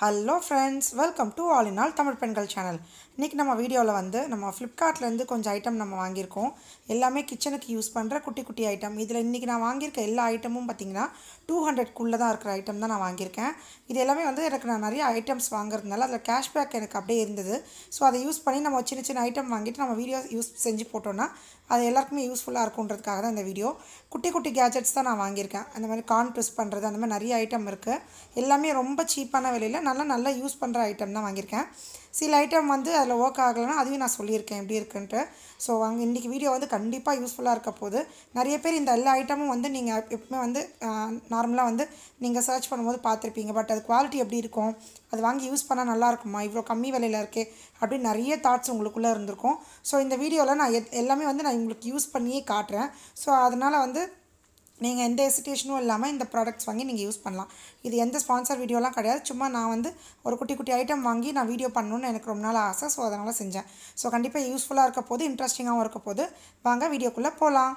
Hello friends welcome to all in all Tamil பெண்கள் channel இன்றைக்கி நம்ம வீடியோவில் வந்து நம்ம ஃப்ளிப்கார்ட்லேருந்து கொஞ்சம் ஐட்டம் நம்ம வாங்கியிருக்கோம் எல்லாமே கிச்சனுக்கு யூஸ் பண்ணுற குட்டி குட்டி ஐட்டம் இதில் இன்றைக்கி நான் வாங்கியிருக்க எல்லா ஐட்டமும் பார்த்திங்கன்னா டூ ஹண்ட்ரட்குள்ளே தான் இருக்கிற ஐட்டம் தான் நான் வாங்கியிருக்கேன் இது எல்லாமே வந்து எனக்கு நான் நிறைய ஐட்டம்ஸ் வாங்குறதுனால அதில் கேஷ்பேக் எனக்கு அப்படியே இருந்தது ஸோ அதை யூஸ் பண்ணி நம்ம சின்ன சின்ன ஐட்டம் வாங்கிட்டு நம்ம வீடியோ யூஸ் செஞ்சு போட்டோன்னா அது எல்லாருக்குமே யூஸ்ஃபுல்லாக இருக்குன்றதுக்காக தான் இந்த வீடியோ குட்டி குட்டி கேஜெட்ஸ் தான் நான் வாங்கியிருக்கேன் அந்த மாதிரி கார்ன் ப்ரெஸ் பண்ணுறது அந்த மாதிரி நிறைய ஐட்டம் இருக்குது எல்லாமே ரொம்ப சீப்பான விலையில் நல்லா நல்லா யூஸ் பண்ணுற ஐட்டம் தான் வாங்கியிருக்கேன் சில ஐட்டம் வந்து அதில் ஒர்க் ஆகலைன்னா அதையும் நான் சொல்லியிருக்கேன் எப்படி இருக்குன்ட்டு ஸோ அங்கே இன்றைக்கி வீடியோ வந்து கண்டிப்பாக யூஸ்ஃபுல்லாக இருக்க போது நிறைய பேர் இந்த எல்லா ஐட்டமும் வந்து நீங்கள் எப்பவுமே வந்து நார்மலாக வந்து நீங்கள் சர்ச் பண்ணும்போது பார்த்துருப்பீங்க பட் அது குவாலிட்டி எப்படி இருக்கும் அது வாங்கி யூஸ் பண்ணால் நல்லா இருக்குமா இவ்வளோ கம்மி விலையில் இருக்கே அப்படின்னு நிறைய தாட்ஸ் உங்களுக்குள்ளே இருந்திருக்கும் ஸோ இந்த வீடியோவில் நான் எத் எல்லாமே வந்து நான் உங்களுக்கு யூஸ் பண்ணியே காட்டுறேன் ஸோ அதனால் வந்து நீங்கள் எந்த ஹெசிடேஷனும் இல்லாமல் இந்த ப்ராடக்ட்ஸ் வாங்கி நீங்கள் யூஸ் பண்ணலாம் இது எந்த ஸ்பான்சர் வீடியோலாம் கிடையாது சும்மா நான் வந்து ஒரு குட்டி குட்டி ஐட்டம் வாங்கி நான் வீடியோ பண்ணணுன்னு எனக்கு ரொம்ப நாள் ஆசை ஸோ அதனால் செஞ்சேன் ஸோ கண்டிப்பாக யூஸ்ஃபுல்லாக இருக்க போது இன்ட்ரெஸ்டிங்காகவும் இருக்க போது வாங்க வீடியோக்குள்ளே போகலாம்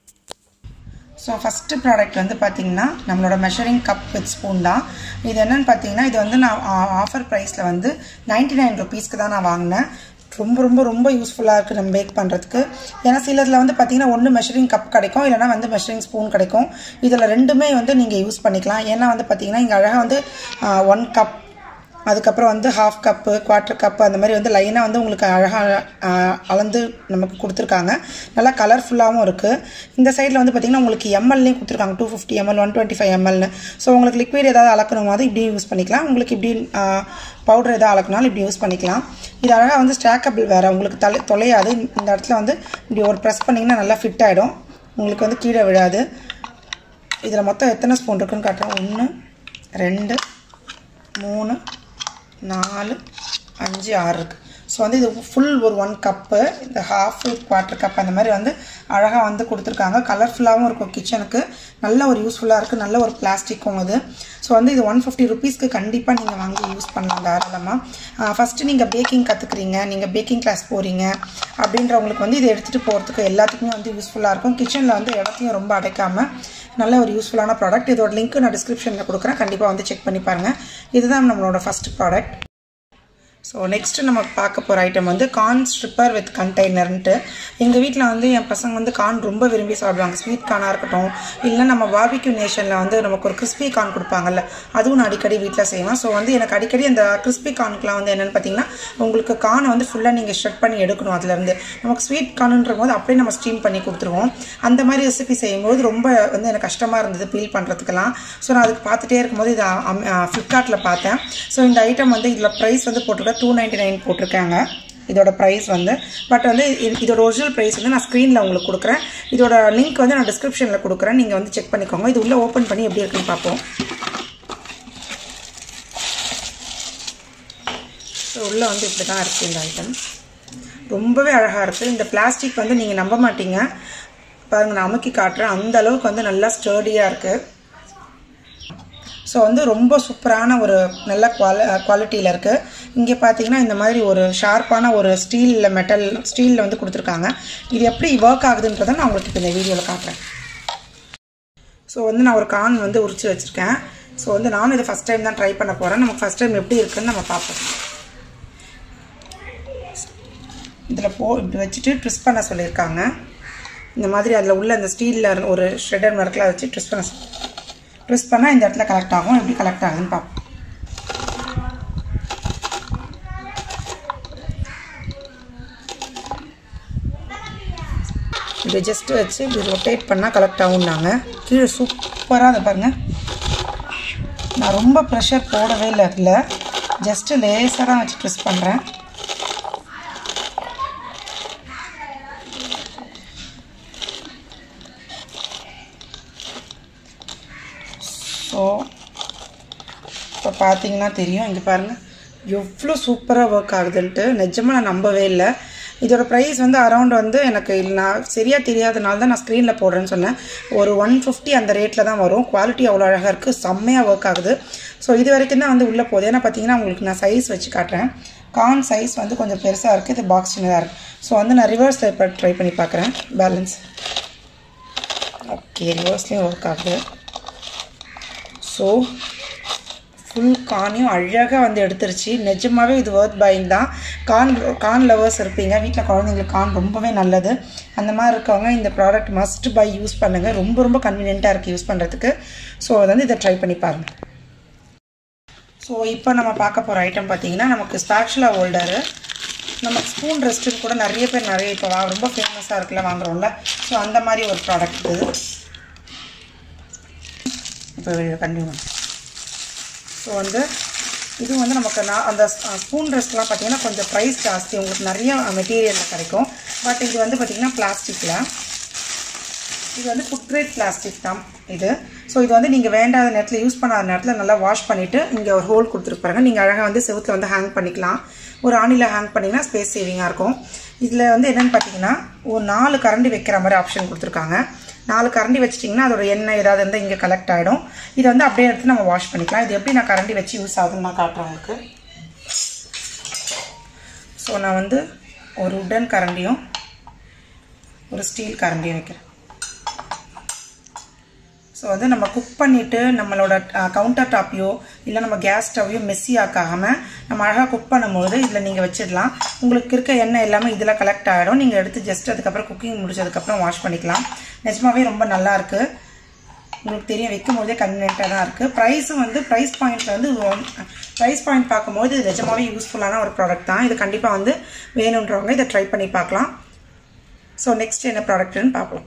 ஸோ ஃபஸ்ட்டு ப்ராடக்ட் வந்து பார்த்திங்கன்னா நம்மளோட மெஷரிங் கப் வித் ஸ்பூன் தான் இது என்னென்னு பார்த்தீங்கன்னா இது வந்து நான் ஆஃபர் ப்ரைஸில் வந்து நைன்ட்டி நைன் ருபீஸ்க்கு தான் நான் வாங்கினேன் ரொம்ப ரொம்ப ரொம்ப யூஸ்ஃபுல்லாக இருக்குது நம்ம பேக் பண்ணுறதுக்கு ஏன்னா சிலதில் வந்து பார்த்திங்கன்னா ஒன்று மெஷரிங் கப் கிடைக்கும் இல்லைனா வந்து மெஷரிங் ஸ்பூன் கிடைக்கும் இதில் ரெண்டுமே வந்து நீங்கள் யூஸ் பண்ணிக்கலாம் ஏன்னா வந்து பார்த்திங்கன்னா இங்கே அழகாக வந்து ஒன் கப் அதுக்கப்புறம் வந்து ஹாஃப் கப்பு குவார்ட்டர் கப்பு அந்த மாதிரி வந்து லைனாக வந்து உங்களுக்கு அழகாக அளந்து நமக்கு கொடுத்துருக்காங்க நல்லா கலர்ஃபுல்லாகவும் இருக்குது இந்த சைடில் வந்து பார்த்திங்கன்னா உங்களுக்கு எம்எல்லையும் கொடுத்துருக்காங்க two fifty ml one twenty five எம்எல்னு ஸோ உங்களுக்கு லிக்விட் ஏதாவது அளக்கணும் போது இப்படி யூஸ் பண்ணிக்கலாம் உங்களுக்கு இப்படி பவுடர் எதாவது அளக்குனாலும் இப்படி யூஸ் பண்ணிக்கலாம் இது அழகாக வந்து ஸ்டாக்கபிள் வேறு உங்களுக்கு தலை தொலையாது இந்த இடத்துல வந்து இப்படி ஒரு ப்ரெஸ் பண்ணிங்கன்னா நல்லா ஃபிட் ஆகிடும் உங்களுக்கு வந்து கீழே விழாது இதில் மொத்தம் எத்தனை ஸ்பூன் இருக்குன்னு காட்டுறேன் ஒன்று ரெண்டு மூணு நாலு அஞ்சு ஆறு இருக்குது ஸோ வந்து இது ஃபுல் ஒரு ஒன் கப்பு இந்த ஹாஃப் குவார்ட்டர் கப் அந்த மாதிரி வந்து அழகாக வந்து கொடுத்துருக்காங்க கலர்ஃபுல்லாகவும் இருக்கும் கிச்சனுக்கு நல்ல ஒரு யூஸ்ஃபுல்லாக இருக்குது நல்ல ஒரு பிளாஸ்டிக்கும் இது ஸோ வந்து இது ஒன் ஃபிஃப்டி ருபீஸ்க்கு கண்டிப்பாக நீங்கள் வாங்கி யூஸ் பண்ணலாம் தாராளமாக ஃபஸ்ட்டு நீங்கள் பேக்கிங் கற்றுக்குறீங்க நீங்கள் பேக்கிங் கிளாஸ் போகிறீங்க அப்படின்றவங்களுக்கு வந்து இதை எடுத்துகிட்டு போகிறதுக்கு எல்லாத்துக்குமே வந்து யூஸ்ஃபுல்லாக இருக்கும் கிச்சனில் வந்து இடத்தையும் ரொம்ப அடைக்காமல் நல்ல ஒரு யூஸ்ஃபுல்லான ப்ராடக்ட் இதோட லிங்க் நான் டிஸ்கிரிப்ஷனில் கொடுக்குறேன் கண்டிப்பாக வந்து செக் பண்ணி பாருங்கள் இதுதான் நம்மளோட ஃபஸ்ட் ப்ராடக்ட் ஸோ நெக்ஸ்ட்டு நம்ம பார்க்க போகிற ஐட்டம் வந்து கார்ன் ஸ்ட்ரிப்பர் வித் கண்டெய்னர்ன்ட்டு எங்கள் வீட்டில் வந்து என் பசங்க வந்து கார்ன் ரொம்ப விரும்பி சாப்பிடுவாங்க ஸ்வீட் கார்னாக இருக்கட்டும் இல்லை நம்ம பார்பிக்யூ நேஷனில் வந்து நமக்கு ஒரு கிறிஸ்பி கார்ன் கொடுப்பாங்கல்ல அதுவும் நான் அடிக்கடி வீட்டில் செய்வேன் ஸோ வந்து எனக்கு அடிக்கடி அந்த கிறிஸ்பி கார்னுக்குலாம் வந்து என்னென்னு பார்த்தீங்கன்னா உங்களுக்கு கார்னை வந்து ஃபுல்லாக நீங்கள் ஷட் பண்ணி எடுக்கணும் அதுலேருந்து நமக்கு ஸ்வீட் கார்னுன்ற போது அப்படியே நம்ம ஸ்டீம் பண்ணி கொடுத்துருவோம் அந்த மாதிரி ரெசிபி செய்யும்போது ரொம்ப வந்து எனக்கு கஷ்டமாக இருந்தது பீல் பண்ணுறதுக்கெல்லாம் ஸோ நான் அதுக்கு பார்த்துட்டே இருக்கும்போது இது ஃப்ளிப்கார்ட்டில் பார்த்தேன் ஸோ இந்த ஐட்டம் வந்து இதில் ப்ரைஸ் வந்து போட்டிருக்கேன் டூ நைன்ட்டி நைன் போட்டிருக்காங்க இதோட ப்ரைஸ் வந்து பட் வந்து இதோட ஒரிஜினல் ப்ரைஸ் வந்து நான் ஸ்க்ரீனில் உங்களுக்கு கொடுக்குறேன் இதோட லிங்க் வந்து நான் டிஸ்கிரிப்ஷனில் கொடுக்குறேன் நீங்கள் வந்து செக் பண்ணிக்கோங்க இது உள்ளே ஓப்பன் பண்ணி எப்படி இருக்குன்னு பார்ப்போம் ஸோ உள்ளே வந்து இப்படி தான் இருக்குது இந்த ஐட்டம் ரொம்பவே அழகாக இருக்குது இந்த பிளாஸ்டிக் வந்து நீங்கள் நம்ப மாட்டீங்க பாருங்கள் நான் அமுக்கி காட்டுறேன் அந்த அளவுக்கு வந்து நல்லா ஸ்டர்டியாக இருக்குது ஸோ வந்து ரொம்ப சூப்பரான ஒரு நல்ல குவால குவாலிட்டியில் இருக்குது இங்கே பார்த்தீங்கன்னா இந்த மாதிரி ஒரு ஷார்ப்பான ஒரு ஸ்டீலில் மெட்டல் ஸ்டீலில் வந்து கொடுத்துருக்காங்க இது எப்படி ஒர்க் ஆகுதுன்றதை நான் உங்களுக்கு இப்போ இந்த வீடியோவில் காட்டுறேன் ஸோ வந்து நான் ஒரு கான் வந்து உரிச்சு வச்சுருக்கேன் ஸோ வந்து நானும் இதை ஃபஸ்ட் டைம் தான் ட்ரை பண்ண போகிறேன் நமக்கு ஃபஸ்ட் டைம் எப்படி இருக்குன்னு நம்ம பார்ப்போம் இதில் போ இப்படி வச்சுட்டு ட்விஸ்ட் பண்ண சொல்லியிருக்காங்க இந்த மாதிரி அதில் உள்ள அந்த ஸ்டீலில் ஒரு ஷ்ரெடர் மரக்கெலாம் வச்சு ட்விஸ்ட் பண்ண ப்ரெஸ் பண்ணால் இந்த இடத்துல கலெக்ட் ஆகும் எப்படி கலெக்ட் ஆகுதுன்னு பார்ப்போம் இது ஜஸ்ட்டு வச்சு இப்படி ரொட்டேட் பண்ணால் கலெக்ட் ஆகும்னாங்க கீழே சூப்பராக அதை பாருங்கள் நான் ரொம்ப ப்ரெஷர் போடவே இல்லை அதில் ஜஸ்ட்டு லேசாக தான் வச்சு ப்ரெஸ் பண்ணுறேன் ஸோ இப்போ பார்த்தீங்கன்னா தெரியும் இங்கே பாருங்கள் எவ்வளோ சூப்பராக ஒர்க் ஆகுதுன்ட்டு நிஜமாக நான் நம்பவே இல்லை இதோட ப்ரைஸ் வந்து அரௌண்ட் வந்து எனக்கு நான் சரியாக தெரியாதனால தான் நான் ஸ்க்ரீனில் போடுறேன்னு சொன்னேன் ஒரு ஒன் ஃபிஃப்டி அந்த ரேட்டில் தான் வரும் குவாலிட்டி அவ்வளோ அழகாக இருக்குது செம்மையாக ஒர்க் ஆகுது ஸோ இது வரைக்கும் தான் வந்து உள்ளே போகுது ஏன்னா பார்த்தீங்கன்னா உங்களுக்கு நான் சைஸ் வச்சு காட்டுறேன் கான் சைஸ் வந்து கொஞ்சம் பெருசாக இருக்குது இது பாக்ஸ் சின்னதாக இருக்குது ஸோ வந்து நான் ரிவர்ஸ் இப்போ ட்ரை பண்ணி பார்க்குறேன் பேலன்ஸ் ஓகே ரிவர்ஸ்லேயும் ஒர்க் ஆகுது ஸோ ஃபுல் கார்னையும் அழகாக வந்து எடுத்துருச்சு நிஜமாகவே இது ஒர்த் பையிங் தான் கார்ன் கார்ன் லவர்ஸ் இருப்பீங்க வீட்டில் குழந்தைங்களுக்கு கார்ன் ரொம்பவே நல்லது அந்த மாதிரி இருக்கவங்க இந்த ப்ராடக்ட் மஸ்ட் பை யூஸ் பண்ணுங்கள் ரொம்ப ரொம்ப கன்வீனியண்ட்டாக இருக்குது யூஸ் பண்ணுறதுக்கு ஸோ அது வந்து இதை ட்ரை பண்ணி பாருங்கள் ஸோ இப்போ நம்ம பார்க்க போகிற ஐட்டம் பார்த்தீங்கன்னா நமக்கு ஸ்பாக்ஷுலா ஹோல்டரு நம்ம ஸ்பூன் ரெஸ்ட்டுன்னு கூட நிறைய பேர் நிறைய இப்போ வா- ரொம்ப ஃபேமஸாக இருக்குல்ல வாங்குறோம்ல ஸோ அந்த மாதிரி ஒரு ப்ராடக்ட் இது இப்போ கண்டினியூ ஸோ வந்து இது வந்து நமக்கு நான் அந்த ஸ்பூன் ரெஸ்ட்லாம் பார்த்தீங்கன்னா கொஞ்சம் ப்ரைஸ் ஜாஸ்தி உங்களுக்கு நிறைய மெட்டீரியலில் கிடைக்கும் பட் இது வந்து பார்த்திங்கன்னா பிளாஸ்டிக்கில் இது வந்து ஃபுட் கிரேட் பிளாஸ்டிக் தான் இது ஸோ இது வந்து நீங்கள் வேண்டாத நேரத்தில் யூஸ் பண்ணாத நேரத்தில் நல்லா வாஷ் பண்ணிவிட்டு இங்கே ஒரு ஹோல் கொடுத்துருப்பாருங்க நீங்கள் அழகாக வந்து செவுத்தில் வந்து ஹேங் பண்ணிக்கலாம் ஒரு ஆணியில் ஹேங் பண்ணிங்கன்னா ஸ்பேஸ் சேவிங்காக இருக்கும் இதில் வந்து என்னென்னு பார்த்தீங்கன்னா ஒரு நாலு கரண்டி வைக்கிற மாதிரி ஆப்ஷன் கொடுத்துருக்காங்க நாலு கரண்டி வச்சிட்டிங்கன்னா அதோட எண்ணெய் ஏதாவது இருந்தால் இங்கே கலெக்ட் ஆகிடும் இதை வந்து அப்படியே எடுத்து நம்ம வாஷ் பண்ணிக்கலாம் இது எப்படி நான் கரண்டி வச்சு யூஸ் ஆகுதுன்னு நான் காட்டுறேன் உங்களுக்கு ஸோ நான் வந்து ஒரு உடன் கரண்டியும் ஒரு ஸ்டீல் கரண்டியும் வைக்கிறேன் ஸோ வந்து நம்ம குக் பண்ணிவிட்டு நம்மளோட கவுண்டர் டாப்பையோ இல்லை நம்ம கேஸ் ஸ்டவ்வையோ மெஸ்ஸி ஆக்காமல் நம்ம அழகாக குக் பண்ணும்போது இதில் நீங்கள் வச்சிடலாம் உங்களுக்கு இருக்க எண்ணெய் எல்லாமே இதில் கலெக்ட் ஆகிடும் நீங்கள் எடுத்து ஜஸ்ட் அதுக்கப்புறம் குக்கிங் முடிச்சதுக்கப்புறம் வாஷ் பண்ணிக்கலாம் நிஜமாவே ரொம்ப நல்லா இருக்குது உங்களுக்கு தெரியும் வைக்கும் போதே கன்வீனியண்ட்டாக தான் இருக்குது ப்ரைஸும் வந்து ப்ரைஸ் பாயிண்ட்டில் வந்து ப்ரைஸ் பாயிண்ட் பார்க்கும்போது இது நிஜமாவே யூஸ்ஃபுல்லான ஒரு ப்ராடக்ட் தான் இது கண்டிப்பாக வந்து வேணுன்றவங்க இதை ட்ரை பண்ணி பார்க்கலாம் ஸோ நெக்ஸ்ட் என்ன ப்ராடக்ட்னு பார்க்கலாம்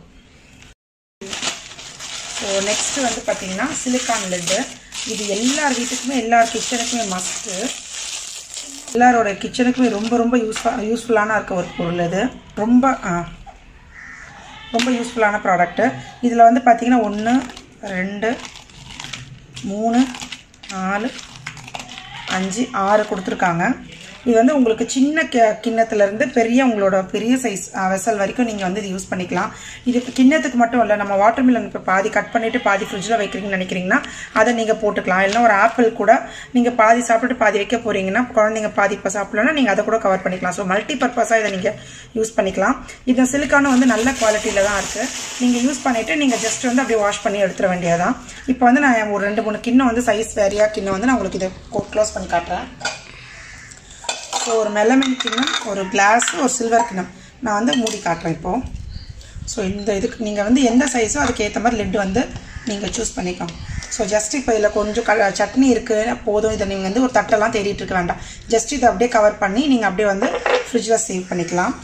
ஸோ நெக்ஸ்ட் வந்து பார்த்தீங்கன்னா சிலிக்கான் லெட்டு இது எல்லார் வீட்டுக்குமே எல்லார் கிச்சனுக்குமே மஸ்ட்டு எல்லாரோட கிச்சனுக்குமே ரொம்ப ரொம்ப யூஸ்ஃபுல் யூஸ்ஃபுல்லான இருக்க ஒரு பொருள் இது ரொம்ப ஆ, ரொம்ப யூஸ்ஃபுல்லான ப்ராடக்ட்டு இதில் வந்து பார்த்தீங்கன்னா ஒன்று ரெண்டு மூணு நாலு அஞ்சு ஆறு கொடுத்துருக்காங்க இது வந்து உங்களுக்கு சின்ன கி கிண்ணத்துலேருந்து பெரிய உங்களோட பெரிய சைஸ் வெசல் வரைக்கும் நீங்கள் வந்து இது யூஸ் பண்ணிக்கலாம் இது கிண்ணத்துக்கு மட்டும் இல்லை நம்ம வாட்டர் மில்லன் இப்போ பாதி கட் பண்ணிவிட்டு பாதி ஃப்ரிட்ஜில் வைக்கிறீங்கன்னு நினைக்கிறீங்கன்னா அதை நீங்கள் போட்டுக்கலாம் இல்லைன்னா ஒரு ஆப்பிள் கூட நீங்கள் பாதி சாப்பிட்டுட்டு பாதி வைக்க போகிறீங்கன்னா குழந்தைங்க பாதி இப்போ சாப்பிடலன்னா நீங்கள் அதை கூட கவர் பண்ணிக்கலாம் ஸோ மல்டி பர்பஸாக இதை நீங்கள் யூஸ் பண்ணிக்கலாம் இந்த சிலிக்கானும் வந்து நல்ல குவாலிட்டியில் தான் இருக்குது நீங்கள் யூஸ் பண்ணிவிட்டு நீங்கள் ஜஸ்ட் வந்து அப்படியே வாஷ் பண்ணி எடுத்துட வேண்டியதான் இப்போ வந்து நான் ஒரு ரெண்டு மூணு கிண்ணம் வந்து சைஸ் வேறையாக கிண்ணம் வந்து நான் உங்களுக்கு இதை க்ளோஸ் பண்ணி காட்டுறேன் ஸோ ஒரு மெலமின் கிண்ணம் ஒரு கிளாஸ் ஒரு சில்வர் கிண்ணம் நான் வந்து மூடி காட்டுறேன் இப்போது ஸோ இந்த இதுக்கு நீங்கள் வந்து எந்த சைஸோ அதுக்கு ஏற்ற மாதிரி லெட் வந்து நீங்கள் சூஸ் பண்ணிக்கோங்க ஸோ ஜஸ்ட் இப்போ இதில் கொஞ்சம் க சட்னி இருக்குது போதும் இதை நீங்கள் வந்து ஒரு தட்டெல்லாம் தேடிட்டு இருக்க வேண்டாம் ஜஸ்ட் இதை அப்படியே கவர் பண்ணி நீங்கள் அப்படியே வந்து ஃப்ரிட்ஜில் சேவ் பண்ணிக்கலாம்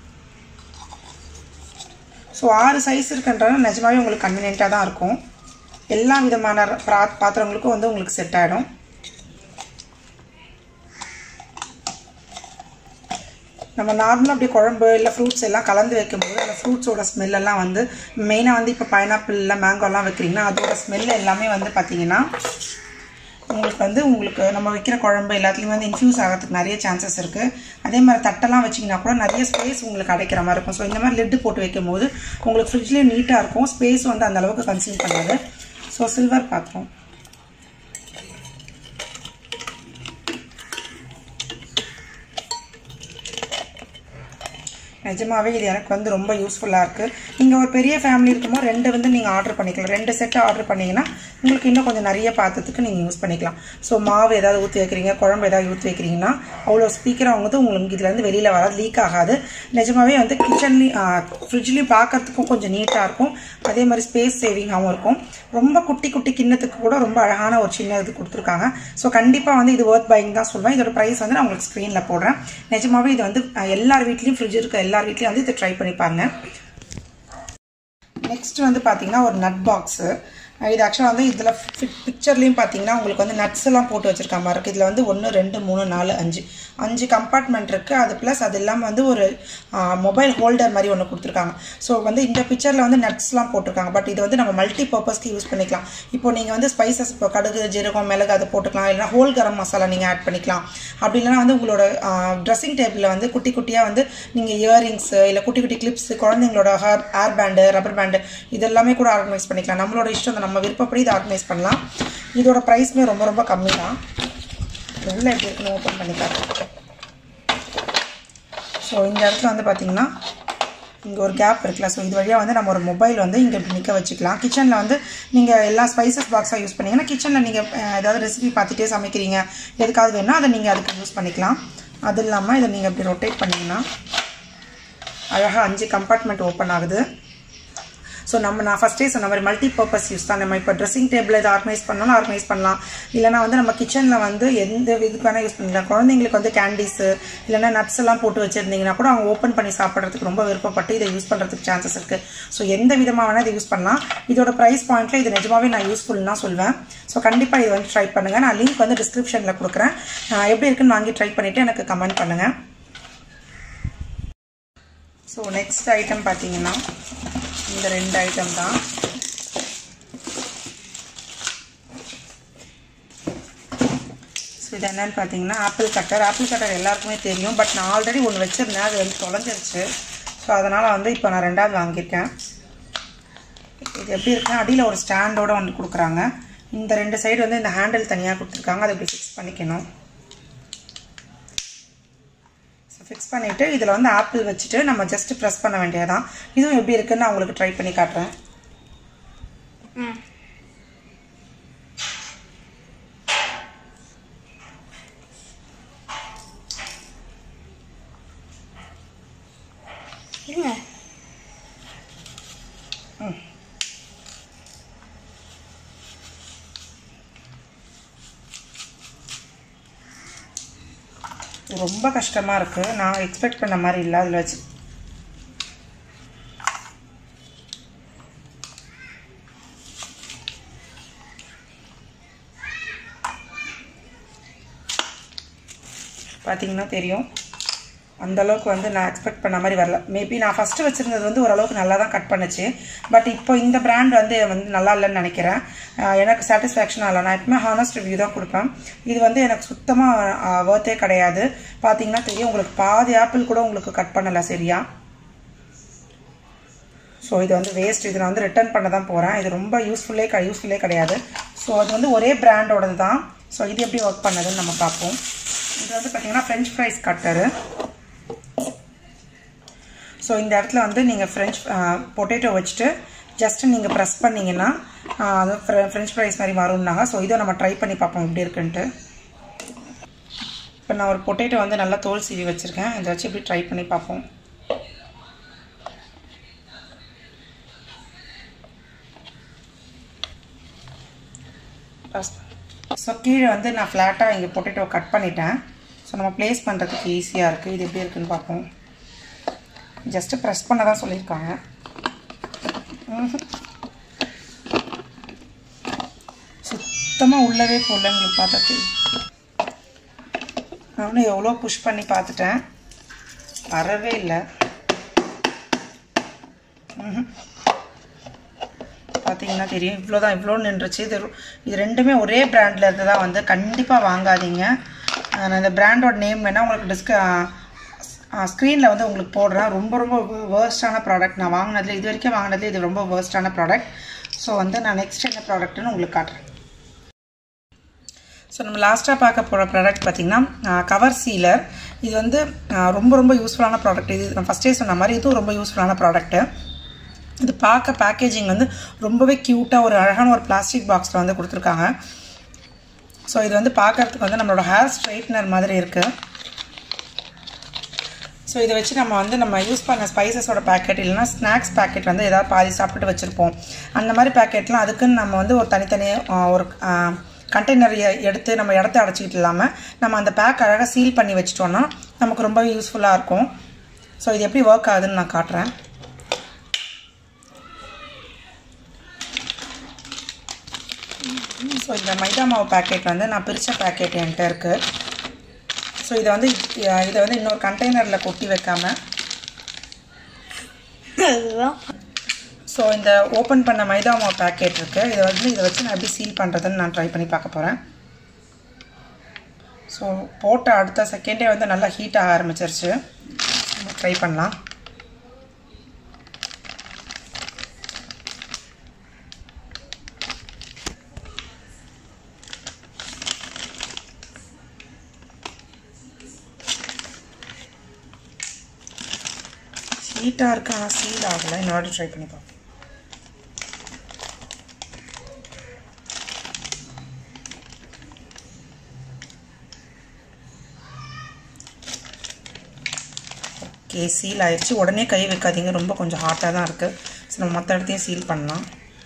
ஸோ ஆறு சைஸ் இருக்குன்றது நிஜமாவே உங்களுக்கு கன்வீனியண்ட்டாக தான் இருக்கும் எல்லா விதமான பா பாத்திரங்களுக்கும் வந்து உங்களுக்கு செட் ஆகிடும் நம்ம நார்மலாக அப்படியே குழம்பு இல்லை ஃப்ரூட்ஸ் எல்லாம் கலந்து வைக்கும்போது அந்த ஃப்ரூட்ஸோட ஸ்மெல் எல்லாம் வந்து மெயினாக வந்து இப்போ பைனாப்பிள் இல்லை மேங்கோலாம் வைக்கிறீங்கன்னா அதோட ஸ்மெல் எல்லாமே வந்து பார்த்தீங்கன்னா உங்களுக்கு வந்து உங்களுக்கு நம்ம வைக்கிற குழம்பு எல்லாத்துலேயுமே வந்து இன்ஃப்யூஸ் ஆகிறதுக்கு நிறைய சான்சஸ் இருக்குது அதே மாதிரி தட்டெல்லாம் வச்சிங்கன்னா கூட நிறைய ஸ்பேஸ் உங்களுக்கு கிடைக்கிற மாதிரி இருக்கும் ஸோ இந்த மாதிரி லெட்டு போட்டு வைக்கும்போது உங்களுக்கு ஃப்ரிட்ஜ்லேயும் நீட்டாக இருக்கும் ஸ்பேஸ் வந்து அந்த அளவுக்கு கன்சியூம் பண்ணாது ஸோ சில்வர் பாத்திரம் நிஜமாவே இது எனக்கு வந்து ரொம்ப யூஸ்ஃபுல்லாக இருக்குது நீங்கள் ஒரு பெரிய ஃபேமிலி இருக்கும்போது ரெண்டு வந்து நீங்கள் ஆர்டர் பண்ணிக்கலாம் ரெண்டு செட்டு ஆர்டர் பண்ணிங்கன்னா உங்களுக்கு இன்னும் கொஞ்சம் நிறைய பாத்திரத்துக்கு நீங்கள் யூஸ் பண்ணிக்கலாம் ஸோ மாவு ஏதாவது ஊற்றி வைக்கிறீங்க குழம்பு ஏதாவது ஊற்றி வைக்கிறீங்கன்னா அவ்வளோ ஸ்பீக்கராக வந்து உங்களுக்கு இதுலேருந்து வெளியில் வராது லீக் ஆகாது நிஜமாவே வந்து கிச்சன்லேயும் ஃப்ரிட்ஜ்லேயும் பார்க்கறதுக்கும் கொஞ்சம் நீட்டாக இருக்கும் அதே மாதிரி ஸ்பேஸ் சேவிங்காகவும் இருக்கும் ரொம்ப குட்டி குட்டி கிண்ணத்துக்கு கூட ரொம்ப அழகான ஒரு சின்ன இது கொடுத்துருக்காங்க ஸோ கண்டிப்பாக வந்து இது ஒர்த் பையிங் தான் சொல்லுவேன் இதோட ப்ரைஸ் வந்து நான் உங்களுக்கு ஸ்க்ரீனில் போடுறேன் நிஜமாவே இது வந்து அஹ், எல்லார் வீட்லேயும் ஃப்ரிட்ஜ் இருக்க எல்லார் வீட்லேயும் வந்து இதை ட்ரை பண்ணி பாருங்க நெக்ஸ்ட் வந்து பார்த்தீங்கன்னா ஒரு நட் பாக்ஸு இது ஆக்சுவலாக வந்து இதில் பிக்சர்லேயும் பார்த்தீங்கன்னா உங்களுக்கு வந்து நட்ஸ் எல்லாம் போட்டு வச்சிருக்க மாதிரி இருக்குது இதில் வந்து ஒன்று ரெண்டு மூணு நாலு அஞ்சு அஞ்சு கம்பார்ட்மெண்ட் இருக்குது அது ப்ளஸ் அது இல்லாமல் வந்து ஒரு மொபைல் ஹோல்டர் மாதிரி ஒன்று கொடுத்துருக்காங்க ஸோ வந்து இந்த பிக்சரில் வந்து நட்ஸ்லாம் போட்டிருக்காங்க பட் இது வந்து நம்ம மல்டி பர்பஸ்க்கு யூஸ் பண்ணிக்கலாம் இப்போ நீங்கள் வந்து ஸ்பைசஸ் இப்போ கடுகு ஜீரகம் மிளகு அதை போட்டுக்கலாம் இல்லைனா ஹோல் கரம் மசாலா நீங்கள் ஆட் பண்ணிக்கலாம் அப்படி இல்லைனா வந்து உங்களோட ட்ரெஸ்ஸிங் டேபிளில் வந்து குட்டி குட்டியாக வந்து நீங்கள் இயரிங்ஸு இல்லை குட்டி குட்டி கிளிப்ஸ் குழந்தைங்களோட hair hair band rubber band இதெல்லாமே கூட ஆர்கனைஸ் பண்ணிக்கலாம் நம்மளோட இஷ்டம் தான் நம்ம விருப்பப்படி இதை ஆர்கனைஸ் பண்ணலாம் இதோட ப்ரைஸ்மே ரொம்ப ரொம்ப கம்மி தான் உள்ள எப்படி இருக்குன்னு ஓப்பன் பண்ணி காட்டுறேன் ஸோ இந்த இடத்துல வந்து பார்த்தீங்கன்னா இங்கே ஒரு கேப் இருக்குல்ல ஸோ இது வழியாக வந்து நம்ம ஒரு மொபைல் வந்து இங்கே இப்படி நிற்க வச்சுக்கலாம் கிச்சனில் வந்து நீங்கள் எல்லா ஸ்பைசஸ் பாக்ஸாக யூஸ் பண்ணீங்கன்னா கிச்சனில் நீங்கள் ஏதாவது ரெசிபி பார்த்துட்டே சமைக்கிறீங்க எதுக்காவது வேணும்னா அதை நீங்கள் அதுக்கு யூஸ் பண்ணிக்கலாம் அது இல்லாமல் இதை நீங்கள் இப்படி ரொட்டேட் பண்ணிங்கன்னா அழகாக அஞ்சு கம்பார்ட்மெண்ட் ஓப்பன் ஆகுது ஸோ நம்ம நான் ஃபஸ்ட்டே சொன்ன மாதிரி மல்டி பர்பஸ் யூஸ் தான் நம்ம இப்போ ட்ரெஸ்ஸிங் டேபிள் இதை ஆர்கனைஸ் பண்ணாலும் ஆர்கனைஸ் பண்ணலாம் இல்லைனா வந்து நம்ம கிச்சனில் வந்து எந்த இதுக்கு வேணால் யூஸ் பண்ணிக்கலாம் குழந்தைங்களுக்கு வந்து கேண்டீஸு இல்லைனா நட்ஸ் எல்லாம் போட்டு வச்சுருந்தீங்கன்னா கூட அவங்க ஓப்பன் பண்ணி சாப்பிட்றதுக்கு ரொம்ப விருப்பப்பட்டு இதை யூஸ் பண்ணுறதுக்கு சான்சஸ் இருக்குது ஸோ எந்த விதமாக வேணால் இதை யூஸ் பண்ணலாம் இதோட ப்ரைஸ் பாயிண்ட்டில் இது நிஜமாவே நான் யூஸ்ஃபுல் தான் சொல்வேன் ஸோ கண்டிப்பாக இது வந்து ட்ரை பண்ணுங்கள் நான் லிங்க் வந்து டிஸ்கிரிப்ஷனில் கொடுக்குறேன் எப்படி இருக்குன்னு வாங்கி ட்ரை பண்ணிவிட்டு எனக்கு கமெண்ட் பண்ணுங்கள் ஸோ நெக்ஸ்ட் ஐட்டம் பார்த்தீங்கன்னா இந்த ரெண்டு ஐட்டம் தான் ஸோ இது என்னன்னு பார்த்தீங்கன்னா ஆப்பிள் கட்டர் ஆப்பிள் கட்டர் எல்லாருக்குமே தெரியும் பட் நான் ஆல்ரெடி ஒன்று வச்சுருந்தேன் அது வந்து தொலைஞ்சிருச்சு ஸோ அதனால் வந்து இப்போ நான் ரெண்டாவது வாங்கியிருக்கேன் இது எப்படி இருக்குன்னா அடியில் ஒரு ஸ்டாண்டோடு வந்து கொடுக்குறாங்க இந்த ரெண்டு சைடு வந்து இந்த ஹேண்டில் தனியாக கொடுத்துருக்காங்க அதை இப்படி ஃபிக்ஸ் பண்ணிக்கணும் ஸோ ஃபிக்ஸ் பண்ணிவிட்டு இதில் வந்து ஆப்பிள் வச்சுட்டு நம்ம ஜஸ்ட் ப்ரெஸ் பண்ண வேண்டியதான் இதுவும் எப்படி இருக்குன்னு நான் உங்களுக்கு ட்ரை பண்ணி காட்டுறேன் இருங்க ரொம்ப கஷ்டமாக இருக்குது நான் எக்ஸ்பெக்ட் பண்ண மாதிரி இல்லை அதில் வச்சு பார்த்தீங்கன்னா தெரியும் அந்த அளவுக்கு வந்து நான் எக்ஸ்பெக்ட் பண்ண மாதிரி வரல மேபி நான் ஃபஸ்ட்டு வச்சுருந்தது வந்து ஓரளவுக்கு நல்லா தான் கட் பண்ணுச்சு பட் இப்போ இந்த பிராண்ட் வந்து வந்து நல்லா இல்லைன்னு நினைக்கிறேன் அஹ் எனக்கு சாட்டிஸ்ஃபேக்ஷன் இல்லை நான் எப்பவுமே ஹானஸ்ட் ரிவ்யூ தான் கொடுப்பேன் இது வந்து எனக்கு சுத்தமாக ஒர்த்தே கிடையாது பார்த்தீங்கன்னா தெரியும் உங்களுக்கு பாதி ஆப்பிள் கூட உங்களுக்கு கட் பண்ணலை சரியா ஸோ இது வந்து வேஸ்ட் இது நான் வந்து ரிட்டர்ன் பண்ண தான் போகிறேன் இது ரொம்ப யூஸ்ஃபுல்லே க யூஸ்ஃபுல்லே கிடையாது ஸோ அது வந்து ஒரே பிராண்டோடது தான் ஸோ இது எப்படி ஒர்க் பண்ணதுன்னு நம்ம பார்ப்போம் இது வந்து பார்த்தீங்கன்னா ஃப்ரெஞ்ச் ஃப்ரைஸ் கட்டரு ஸோ இந்த இடத்துல வந்து நீங்கள் ஃப்ரெஞ்ச் பொட்டேட்டோ வச்சுட்டு ஜஸ்ட் நீங்கள் ப்ரெஸ் பண்ணிங்கன்னா ஆஹ், அது ஃப்ரெஞ்ச் ஃப்ரைஸ் மாதிரி வரும்னாங்க ஸோ இதை நம்ம ட்ரை பண்ணி பார்ப்போம் எப்படி இருக்குன்ட்டு இப்போ நான் ஒரு பொட்டேட்டோ வந்து நல்லா தோல் சீவி வச்சுருக்கேன் இதை வச்சு இப்படி ட்ரை பண்ணி பார்ப்போம் ஸோ கீழே வந்து நான் ஃப்ளாட்டாக இங்கே பொட்டேட்டோ கட் பண்ணிட்டேன் ஸோ நம்ம ப்ளேஸ் பண்ணுறதுக்கு ஈஸியாக இருக்குது இது எப்படி இருக்குன்னு பார்ப்போம் ஜஸ்ட்டு ப்ரெஸ் பண்ண தான் சொல்லியிருக்காங்க சுத்தமாக உள்ளவே போடல உங்களுக்கு பார்த்தா தெரியும் நானும் எவ்வளோ புஷ் பண்ணி பார்த்துட்டேன் வரவே இல்லை ம்ஹும். பார்த்தீங்கன்னா தெரியும் இவ்வளோ தான் இவ்வளோ நின்றுச்சு இது ரொ- இது ரெண்டுமே ஒரே பிராண்டில் இருந்து தான் வந்து கண்டிப்பாக வாங்காதீங்க அஹ் நான் இந்த பிராண்டோட நேம் வேணால் உங்களுக்கு டிஸ்க ஸ்க்ரீனில் வந்து உங்களுக்கு போடுறேன் ரொம்ப ரொம்ப வேர்ஸ்டான ப்ராடக்ட் நான் வாங்கினதுல இது வரைக்கும் வாங்கினதுல இது ரொம்ப வேர்ஸ்டான ப்ராடக்ட் ஸோ வந்து நான் நெக்ஸ்ட் என்ன ப்ராடக்ட்னு உங்களுக்கு காட்டுறேன் ஸோ நம்ம லாஸ்ட்டாக பார்க்க போகிற ப்ராடக்ட் பார்த்திங்கன்னா கவர் சீலர் இது வந்து ஆஹ், ரொம்ப ரொம்ப யூஸ்ஃபுல்லான ப்ராடக்ட் இது நான் ஃபஸ்ட்டே சொன்ன மாதிரி இதுவும் ரொம்ப யூஸ்ஃபுல்லான ப்ராடக்ட்டு இது பார்க்க பேக்கேஜிங் வந்து ரொம்பவே க்யூட்டாக ஒரு அழகான ஒரு பிளாஸ்டிக் பாக்ஸில் வந்து கொடுத்துருக்காங்க ஸோ இது வந்து பார்க்கறதுக்கு வந்து நம்மளோட ஹேர் ஸ்ட்ரைட்னர் மாதிரி இருக்குது ஸோ இதை வச்சு நம்ம வந்து நம்ம யூஸ் பண்ண ஸ்பைசஸோட பேக்கெட் இல்லைன்னா ஸ்நாக்ஸ் பேக்கெட் வந்து ஏதாவது பாதி சாப்பிட்டு வச்சுருப்போம் அந்த மாதிரி பேக்கெட்லாம் அதுக்குன்னு நம்ம வந்து ஒரு தனித்தனி ஆ, ஒரு கண்டெய்னர் எடுத்து நம்ம இடத்த அடைச்சிக்கிட்டு இல்லாமல் நம்ம அந்த பேக் அழகாக சீல் பண்ணி வச்சிட்டோன்னா நமக்கு ரொம்ப யூஸ்ஃபுல்லாக இருக்கும் ஸோ இது எப்படி ஒர்க் ஆகுதுன்னு நான் காட்டுறேன் ஸோ இந்த மைதா மாவு பேக்கெட் வந்து நான் பிரித்த பேக்கெட் என்கிட்ட இருக்குது ஸோ இதை வந்து அஹ், இதை வந்து இன்னொரு கண்டெய்னரில் கொட்டி வைக்காமல் அதுதான் ஸோ இந்த ஓப்பன் பண்ண மைதா மாவு பேக்கெட் இருக்குது இதை வந்து இதை வச்சு நான் எப்படி சீல் பண்ணுறதுன்னு நான் ட்ரை பண்ணி பார்க்க போகிறேன் ஸோ போட்ட அடுத்த செகண்டே வந்து நல்லா ஹீட் ஆக ஆரம்பிச்சிருச்சு ட்ரை பண்ணலாம் ஸோ ஹீட்டாக இருக்கு ஆனால் சீல் ஆகலை இன்னொரு ட்ரை பண்ணி பார்ப்போம் ஓகே சீல் ஆயிடுச்சு உடனே கை வைக்காதீங்க ரொம்ப கொஞ்சம் ஹாட்டாக தான் இருக்குது ஸோ நம்ம மற்ற இடத்தையும் சீல் பண்ணலாம்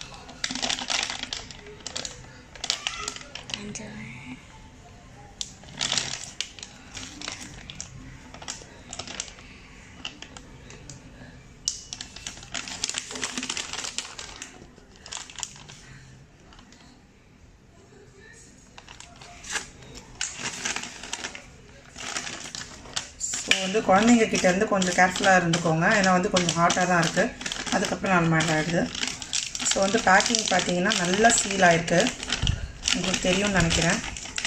ஸோ வந்து குழந்தைங்க கிட்ட இருந்து கொஞ்சம் கேர்ஃபுல்லாக இருந்துக்கோங்க ஏன்னா வந்து கொஞ்சம் ஹாட்டாக தான் இருக்குது அதுக்கப்புறம் நார்மல் ஆகிடுது ஸோ வந்து பேக்கிங் பார்த்தீங்கன்னா நல்லா சீல் ஆகிருக்கு உங்களுக்கு தெரியும்னு நினைக்கிறேன்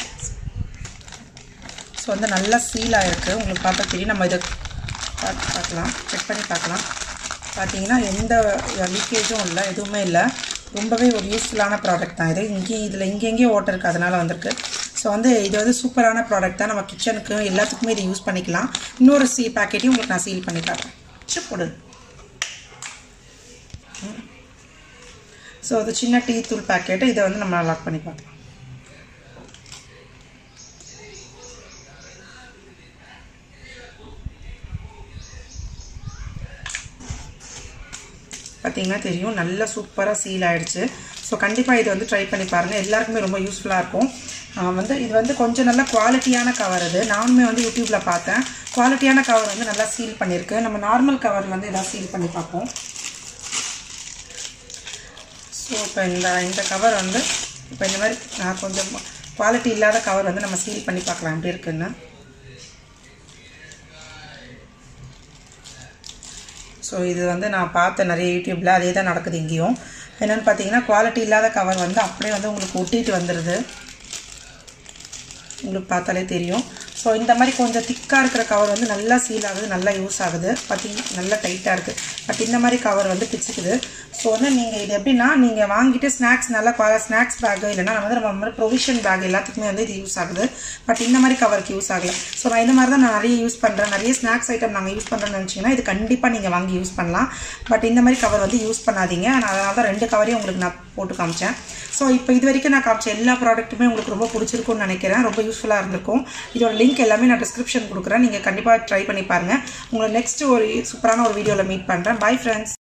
ஸோ வந்து நல்லா சீல் ஆகிருக்கு உங்களுக்கு பார்த்தா தெரியும் நம்ம இதை பார்த்து பார்க்கலாம் செக் பண்ணி பார்க்கலாம் பார்த்தீங்கன்னா எந்த லீக்கேஜும் இல்லை எதுவுமே இல்லை ரொம்பவே ஒரு யூஸ்ஃபுல்லான ப்ராடக்ட் தான் இது இங்கேயும் இதில் இங்கெங்கேயும் ஓட்டர் இருக்குது அதனால் வந்திருக்கு ஸோ வந்து இது வந்து சூப்பரான ப்ராடக்ட் தான் நம்ம கிச்சனுக்கு எல்லாத்துக்குமே இதை யூஸ் பண்ணிக்கலாம் இன்னொரு சீ பேக்கெட்டையும் உங்களுக்கு நான் சீல் பண்ணி தரேன் சரி போடு ஸோ அது சின்ன டீ தூள் பேக்கெட்டு இதை வந்து நம்ம லாக் பண்ணி பார்க்கலாம் பார்த்தீங்கன்னா தெரியும் நல்லா சூப்பராக சீல் ஆகிடுச்சு ஸோ கண்டிப்பாக இது வந்து ட்ரை பண்ணி பாருங்கள் எல்லாருக்குமே ரொம்ப யூஸ்ஃபுல்லாக இருக்கும் வந்து இது வந்து கொஞ்சம் நல்ல குவாலிட்டியான கவர் அது நானுமே வந்து யூடியூப்பில் பார்த்தேன் குவாலிட்டியான கவர் வந்து நல்லா சீல் பண்ணியிருக்கு நம்ம நார்மல் கவர் வந்து எதாவது சீல் பண்ணி பார்ப்போம் ஸோ இப்போ இந்த இந்த கவர் வந்து இப்போ இந்த மாதிரி நான் கொஞ்சம் குவாலிட்டி இல்லாத கவர் வந்து நம்ம சீல் பண்ணி பார்க்கலாம் எப்படி இருக்குன்னு ஸோ இது வந்து நான் பார்த்தேன் நிறைய யூடியூப்பில் அதே தான் நடக்குது இங்கேயும் என்னென்னு பார்த்தீங்கன்னா குவாலிட்டி இல்லாத கவர் வந்து அப்படியே வந்து உங்களுக்கு ஒட்டிட்டு வந்துடுது உங்களுக்கு பார்த்தாலே தெரியும் ஸோ இந்த மாதிரி கொஞ்சம் திக்காக இருக்கிற கவர் வந்து நல்லா சீல் ஆகுது நல்லா யூஸ் ஆகுது பார்த்தீங்கன்னா நல்லா டைட்டாக இருக்குது பட் இந்த மாதிரி கவர் வந்து பிச்சுக்குது ஸோ வந்து நீங்கள் இது எப்படின்னா நீங்கள் வாங்கிட்டு ஸ்நாக்ஸ் நல்லா குவா ஸ்நாக்ஸ் பேக்கு இல்லைனா நம்ம வந்து நம்ம மாதிரி ப்ரொவிஷன் பேக் எல்லாத்துக்குமே வந்து இது யூஸ் ஆகுது பட் இந்த மாதிரி கவருக்கு யூஸ் ஆகலை ஸோ நான் இந்த மாதிரி தான் நான் நிறைய யூஸ் பண்ணுறேன் நிறைய ஸ்நாக்ஸ் ஐட்டம் நாங்கள் யூஸ் பண்ணுறோன்னு நினச்சிங்கன்னா இது கண்டிப்பாக நீங்கள் வாங்கி யூஸ் பண்ணலாம் பட் இந்த மாதிரி கவர் வந்து யூஸ் பண்ணாதீங்க நான் அதனால தான் ரெண்டு கவரையும் உங்களுக்கு நான் போட்டு காமிச்சேன் ஸோ இப்போ இது வரைக்கும் நான் காமிச்ச எல்லா ப்ராடக்ட்டுமே உங்களுக்கு ரொம்ப பிடிச்சிருக்கும்னு நினைக்கிறேன் ரொம்ப யூஸ்ஃபுல்லாக இருந்திருக்கும் இதோட லிங்க் எல்லாமே நான் டிஸ்கிரிப்ஷன் கொடுக்குறேன் நீங்கள் கண்டிப்பாக ட்ரை பண்ணி பாருங்கள் உங்களை நெக்ஸ்ட் ஒரு சூப்பரான ஒரு வீடியோவில் மீட் பண்ணுறேன் பை ஃப்ரெண்ட்ஸ்